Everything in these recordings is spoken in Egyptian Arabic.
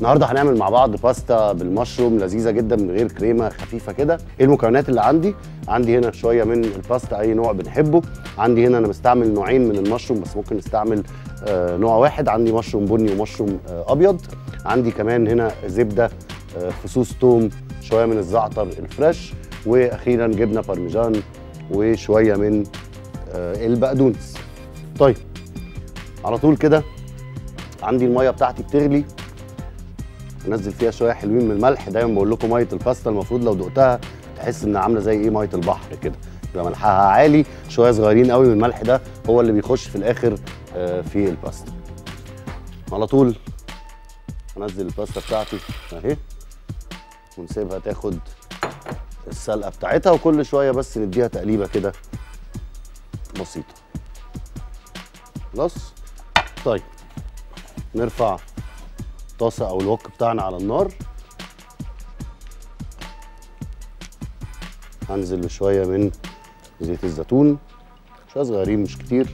النهارده هنعمل مع بعض باستا بالمشروم لذيذه جدا من غير كريمه خفيفه كده ايه المكونات اللي عندي عندي هنا شويه من الباستا اي نوع بنحبه عندي هنا انا بستعمل نوعين من المشروم بس ممكن نستعمل آه نوع واحد عندي مشروم بني ومشروم آه ابيض عندي كمان هنا زبده آه فصوص توم شويه من الزعتر الفريش واخيرا جبنه بارميجان وشويه من آه البقدونس طيب على طول كده عندي الميه بتاعتي بتغلي انزل فيها شويه حلوين من الملح دايما بقول لكم ميه الباستا المفروض لو دقتها تحس ان عامله زي ايه ميه البحر كده يبقى ملحها عالي شويه صغيرين قوي من الملح ده هو اللي بيخش في الاخر آه، في الباستا على طول انزل الباستا بتاعتي اهي ونسيبها تاخد السلقه بتاعتها وكل شويه بس نديها تقليبه كده بسيطه خلاص طيب نرفع الطاسه او الوك بتاعنا على النار هنزل بشويه من زيت الزيتون شويه صغيرين مش كتير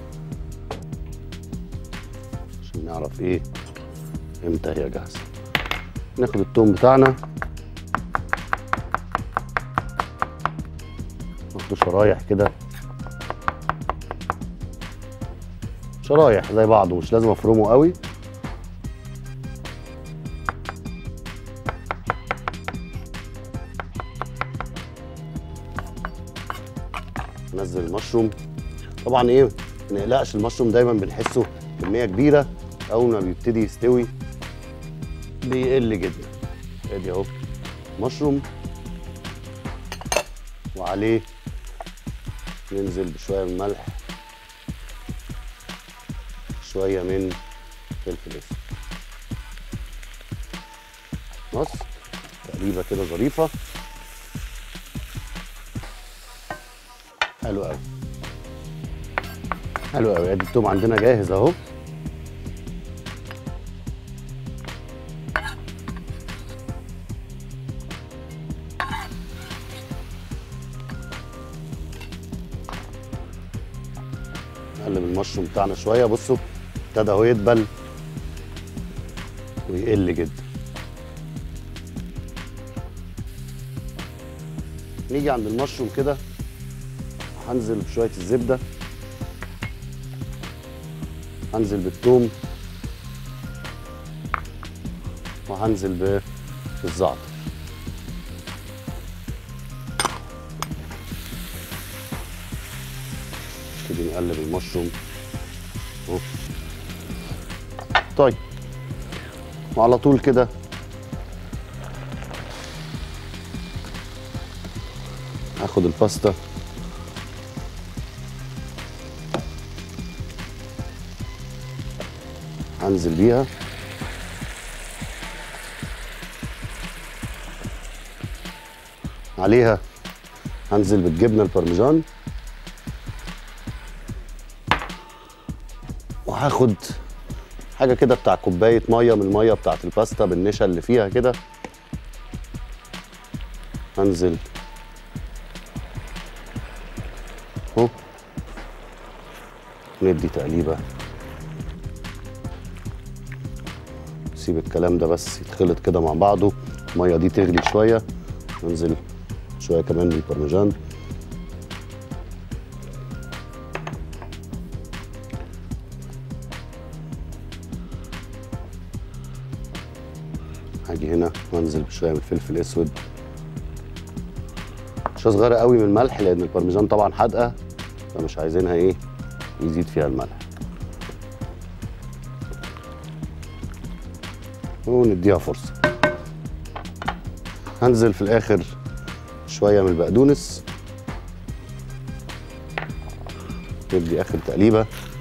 عشان نعرف ايه امتى هي جاهزه ناخد التوم بتاعنا ناخده شرايح كده شرايح زي بعضه مش لازم افرمه قوي نزل المشروم طبعا ايه ما نقلقش المشروم دايما بنحسه كميه كبيره اول ما بيبتدي يستوي بيقل جدا ادي اهو مشروم وعليه ننزل بشويه من الملح شويه من فلفل اسود بص تقليبه كده ظريفه حلو قوي حلو قوي ادي التوم عندنا جاهز اهو نقلب المشروم بتاعنا شويه بصوا ابتدى اهو يدبل ويقل جدا نيجي عند المشروم كده هنزل بشويه الزبده هنزل بالثوم وهنزل بالزعتر نبتدي نقلب المشروم اهو طيب وعلى طول كده هاخد الباستا هنزل بيها عليها هنزل بالجبنه البارميجان وهاخد حاجه كده بتاع كوبايه ميه من الميه بتاعت الباستا بالنشا اللي فيها كده هنزل اهو ندي تقليبه سيب الكلام ده بس يتخلط كده مع بعضه الميه دي تغلي شويه ننزل شويه كمان بالبارميجان هاجي هنا وانزل بشويه من الفلفل الاسود شويه صغيره قوي من الملح لان البارميجان طبعا حادقه فمش عايزينها ايه يزيد فيها الملح ونديها فرصه هنزل في الاخر شويه من البقدونس ندي اخر تقليبه